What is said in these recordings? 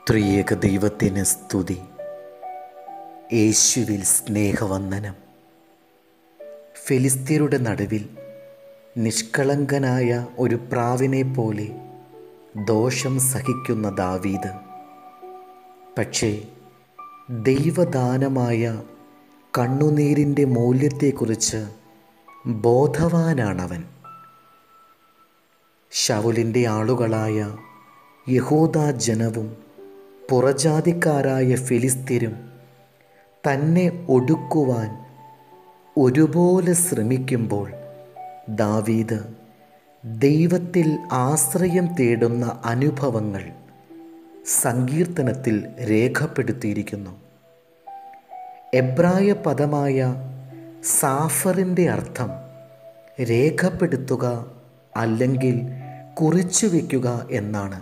ത്രിയേക ദൈവത്തിന് സ്തുതി യേശുവിൽ സ്നേഹവന്ദനം ഫിലിസ്തീരുടെ നടുവിൽ നിഷ്കളങ്കനായ ഒരു പ്രാവിനെ പോലെ ദോഷം സഹിക്കുന്ന ദാവീദ് പക്ഷേ ദൈവദാനമായ കണ്ണുനീരിൻ്റെ മൂല്യത്തെക്കുറിച്ച് ബോധവാനാണവൻ ശൗലിൻ്റെ ആളുകളായ യഹൂദ ജനവും പുറജാതിക്കാരായ ഫിലിസ്തീരും തന്നെ ഒടുക്കുവാൻ ഒരുപോലെ ശ്രമിക്കുമ്പോൾ ദാവീദ് ദൈവത്തിൽ ആശ്രയം തേടുന്ന അനുഭവങ്ങൾ സങ്കീർത്തനത്തിൽ രേഖപ്പെടുത്തിയിരിക്കുന്നു എബ്രായ പദമായ സാഫറിൻ്റെ അർത്ഥം രേഖപ്പെടുത്തുക അല്ലെങ്കിൽ കുറിച്ചു വയ്ക്കുക എന്നാണ്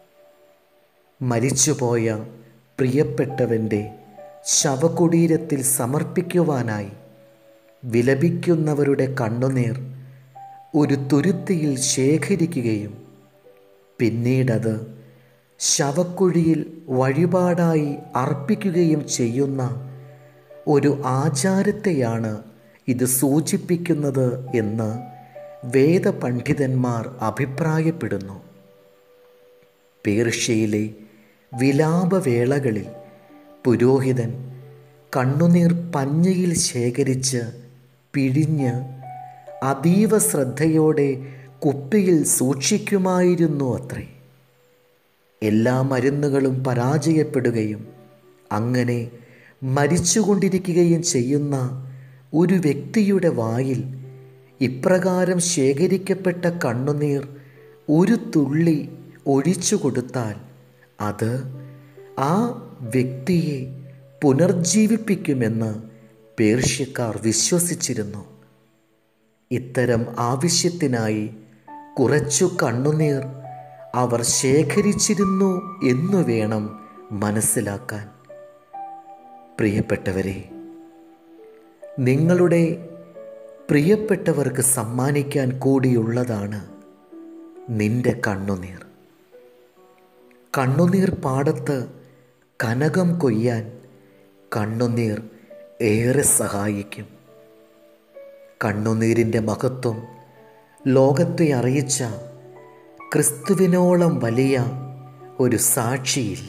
മരിച്ചുപോയ പ്രിയപ്പെട്ടവൻ്റെ ശവകുടീരത്തിൽ സമർപ്പിക്കുവാനായി വിലപിക്കുന്നവരുടെ കണ്ണുനീർ ഒരു തുരുത്തിയിൽ ശേഖരിക്കുകയും പിന്നീടത് ശവക്കുഴിയിൽ വഴിപാടായി അർപ്പിക്കുകയും ചെയ്യുന്ന ഒരു ആചാരത്തെയാണ് ഇത് സൂചിപ്പിക്കുന്നത് എന്ന് വേദപണ്ഡിതന്മാർ അഭിപ്രായപ്പെടുന്നു പേർഷ്യയിലെ വിലാപവേളകളിൽ പുരോഹിതൻ കണ്ണുനീർ പഞ്ഞയിൽ ശേഖരിച്ച് പിഴിഞ്ഞ് അതീവ ശ്രദ്ധയോടെ കുപ്പിയിൽ സൂക്ഷിക്കുമായിരുന്നു അത്രേ എല്ലാ മരുന്നുകളും പരാജയപ്പെടുകയും അങ്ങനെ മരിച്ചുകൊണ്ടിരിക്കുകയും ചെയ്യുന്ന ഒരു വ്യക്തിയുടെ വായിൽ ഇപ്രകാരം ശേഖരിക്കപ്പെട്ട കണ്ണുനീർ ഒരു തുള്ളി ഒഴിച്ചു കൊടുത്താൽ അത് ആ വ്യക്തിയെ പുനർജീവിപ്പിക്കുമെന്ന് പേർഷ്യക്കാർ വിശ്വസിച്ചിരുന്നു ഇത്തരം ആവശ്യത്തിനായി കുറച്ചു കണ്ണുനീർ അവർ ശേഖരിച്ചിരുന്നു എന്നു വേണം മനസ്സിലാക്കാൻ പ്രിയപ്പെട്ടവരെ നിങ്ങളുടെ പ്രിയപ്പെട്ടവർക്ക് സമ്മാനിക്കാൻ കൂടിയുള്ളതാണ് നിന്റെ കണ്ണുനീർ കണ്ണുനീർ പാടത്ത് കനകം കൊയ്യാൻ കണ്ണുനീർ ഏറെ സഹായിക്കും കണ്ണുനീരിൻ്റെ മഹത്വം ലോകത്തെ അറിയിച്ച ക്രിസ്തുവിനോളം വലിയ ഒരു സാക്ഷിയില്ല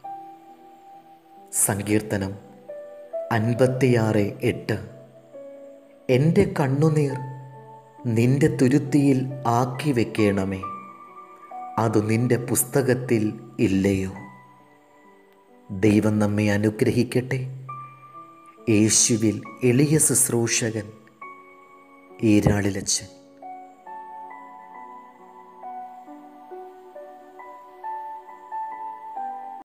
സങ്കീർത്തനം അൻപത്തിയാറ് എട്ട് എൻ്റെ കണ്ണുനീർ നിന്റെ തുരുത്തിയിൽ ആക്കി വെക്കണമേ അത് നിന്റെ പുസ്തകത്തിൽ ഇല്ലയോ ദൈവം നമ്മെ അനുഗ്രഹിക്കട്ടെ യേശുവിൽ എളിയ ശുശ്രൂഷകൻ ഈരാളിലച്ചൻ